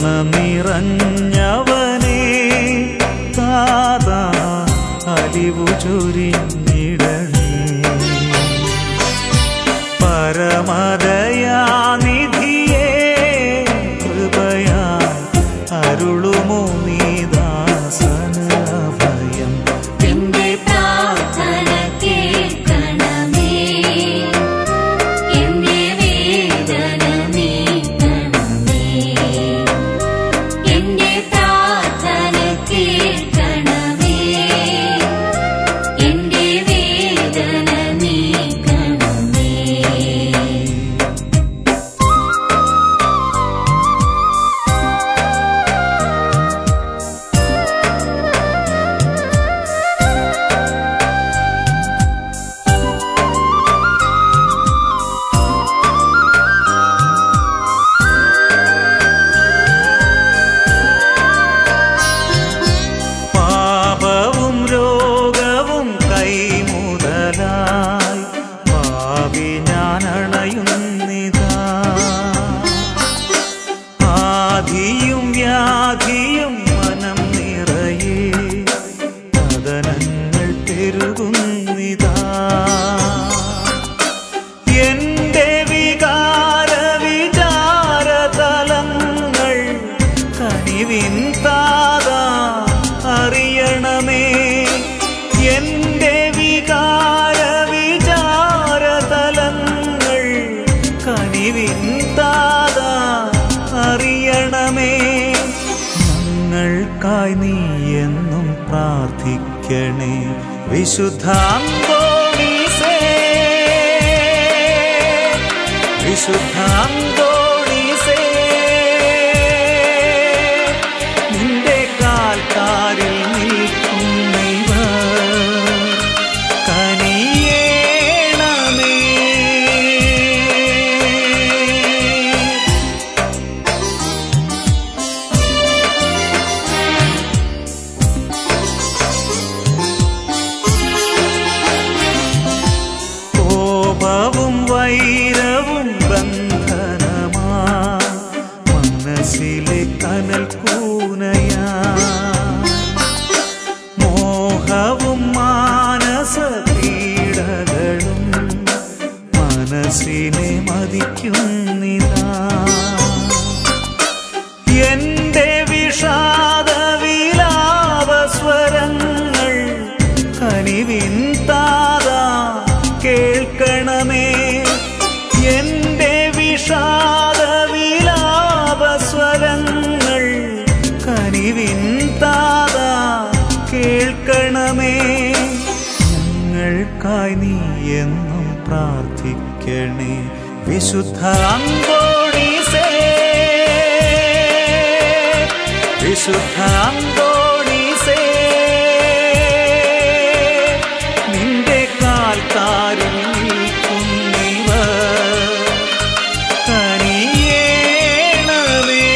നിറഞ്ഞവനേ താതാ അലിവു ചൊരിഞ്ഞിടണേ പരമദയാനിധിയേ കൃപയാ അരുളുമോ നീദാസന ഭയം എന്റെ പ്രാർത്ഥന കേൾക്കണമേ എന്റെ വേദന നീക്കണമേ എന്റെ പ്രാർത്ഥന കേൾക്കണമേ എന്റെ വേദന നീക്കണമേ പാപവും രോഗവും കൈമുതലായി ഭാവി ഞാനണയുന്നിതാ ആധിയും വ്യാധിയും മനം നിറയെ കഥനങ്ങൾ പെരുകുന്നിതാ എന്റെ വികാര വിചാരതലങ്ങൾ കനിവിൻ താത അറിയണമേ എന്റെ വികാര വിചാരതലങ്ങൾ കനിവിൻ താത അറിയണമേ ഞങ്ങൾക്കായി നീ എന്നും പ്രാർത്ഥിക്കണേ വിശുദ്ധാന്തോണീസേ വിശുദ്ധാന്തോണീസേ നിന്റെ കാൽക്കാരിൽ നിൽക്കുന്നവർ കനിയേണമേ കോപവും വൈരവും ബന്ധനമാ മനസ്സിലെ കനൽ കൂനയാ മോഹവും മാനസ പീഡകളും മനസ്സിനെ മതിക്കുന്നിതാ എന്റെ വിഷാദ വിലാപ സ്വരങ്ങൾ കനിവിൻ താത കേൾക്കണമേ എന്റെ വിഷാദ വിലാപ സ്വരങ്ങൾ കനിവിൻ താത കേൾക്കണമേ ഞങ്ങൾക്കായി നീ എന്നും പ്രാർത്ഥിക്കണേ വിശുദ്ധ അന്തോണീസേ വിശുദ്ധ അന്തോണീസേ നിന്റെ കാൽക്കാരിൽ നിൽക്കുന്നവർ കനിയേണമേ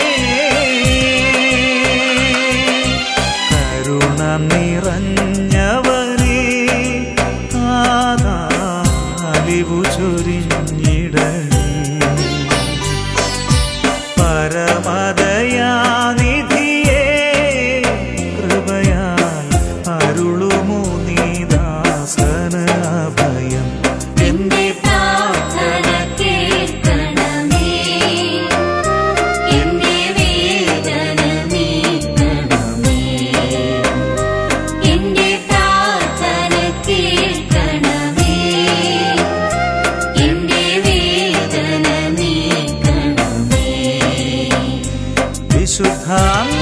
കരുണ നിറഞ്ഞവനേ താതാ അലിവു ചൊരിഞ്ഞിടണേ പരമദയാനിധിയേ കൃപയാൽ അരുളുമോ നീദാസന അഭയം എന്റെ പ്രാർത്ഥന കേൾക്കണമേ എന്റെ വേദന നീക്കണമേ എന്റെ പ്രാർത്ഥന കേൾക്കണമേ എന്റെ വേദന നീക്കണമേ വിശുദ്ധാം